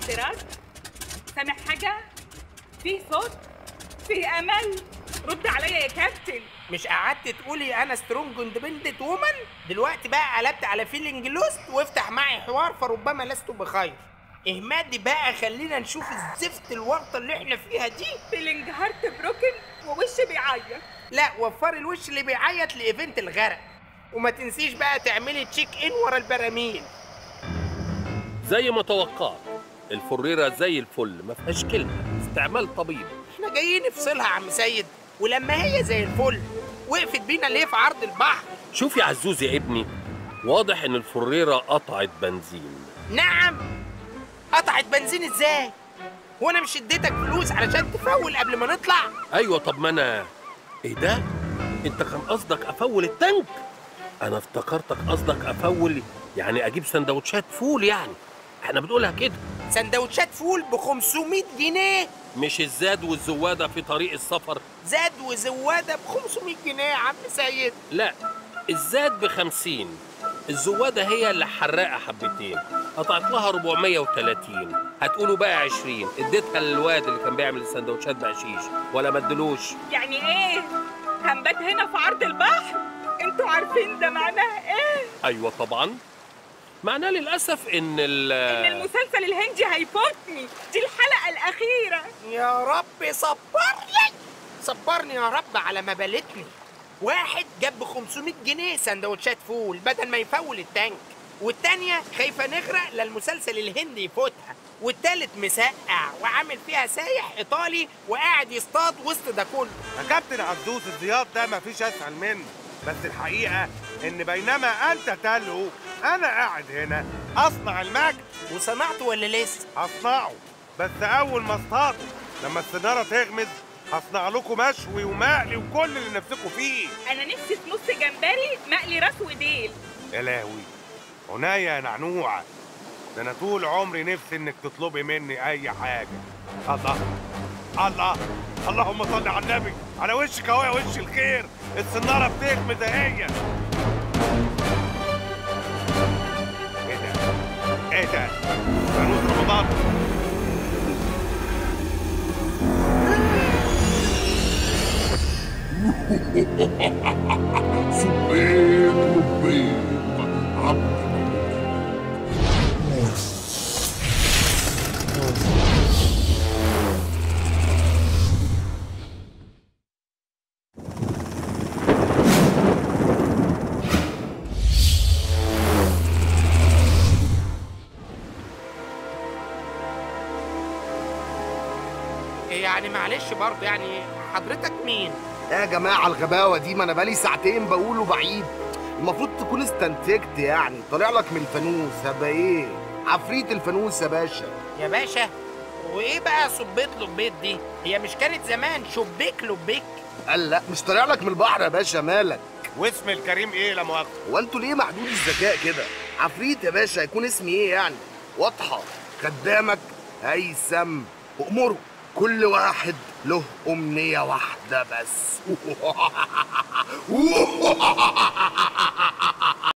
سراج سامع حاجة؟ فيه صوت؟ فيه أمل؟ رد عليا يا كابتن مش قعدت تقولي انا سترونج اندبندنت وومن دلوقتي بقى قلبت على فيلينج لوست وافتح معي حوار فربما لست بخير اهمادي بقى خلينا نشوف الزفت الورطه اللي احنا فيها دي فيلينج هارت بروكن ووشي بيعيط لا وفري الوش اللي بيعيط لايفنت الغرق وما تنسيش بقى تعملي تشيك ان ورا البراميل زي ما توقعت الفريرة زي الفل ما فيهاش كلمة استعمال طبيب احنا جايين نفصلها يا عم سيد ولما هي زي الفل وقفت بينا ليه في عرض البحر شوف يا عزوز يا ابني واضح ان الفريرة قطعت بنزين نعم قطعت بنزين ازاي وانا مش اديتك فلوس علشان تفول قبل ما نطلع ايوه طب ما انا ايه ده انت كان قصدك افول التانك انا افتكرتك قصدك افول يعني اجيب سندوتشات فول يعني احنا بنقولها كده سندوتشات فول ب 500 جنيه مش الزاد والزوادة في طريق السفر زاد وزواده ب 500 جنيه يا عم سيد لا الزاد بخمسين الزوادة هي اللي حراقة حبتين قطعت لها 430 هتقولوا بقى 20 اديتها للواد اللي كان بيعمل السندوتشات بعشيش ولا ما ادلوش يعني ايه؟ هنبات هنا في عرض البحر؟ انتوا عارفين ده معناه ايه؟ ايوه طبعا معناه للاسف ان ال ان المسلسل الهندي هيفوتني دي الحلقة الأخيرة يا رب صبرني صبرني يا رب على ما بلتني واحد جاب ب 500 جنيه سندوتشات فول بدل ما يفول التانك والتانية خايفة نغرق للمسلسل الهندي يفوتها والتالت مسقع وعامل فيها سايح إيطالي وقاعد يصطاد وسط ده كله يا كابتن عزوز الزياط ده مفيش اسهل منه بس الحقيقه ان بينما انت تلهو انا قاعد هنا اصنع المجد وصنعته ولا لسه؟ هصنعه بس اول ما اصطاد لما السناره تغمز هصنع لكم مشوي ومقلي وكل اللي نفسكم فيه أنا نفسي في نص جمبري مقلي راس وديل يا لهوي عناية يا نعنوعة ده انا طول عمري نفسي انك تطلبي مني اي حاجة الله الله اللهم صل على النبي على وشك اهو يا وش الخير السنارة بتغمز اهي ايه ده؟ ايه ده؟ فانوس رمضان صبيت وبيض عبد يعني معلش برضه يعني حضرتك مين؟ يا جماعة الغباوة دي ما أنا بقالي ساعتين بقوله بعيد المفروض تكون استنتجت يعني طالع لك من الفانوس هبقى إيه؟ عفريت الفانوس يا باشا يا باشا وايه بقى صبيت لبيت دي؟ هي مش كانت زمان شبيك لبيك؟ قال لا مش طالع لك من البحر يا باشا مالك واسم الكريم ايه لا مؤاخذة هو انتوا ليه محدود الذكاء كده؟ عفريت يا باشا هيكون اسمي ايه يعني؟ واضحة خدامك هيثم أمره كل واحد له أمنية واحدة بس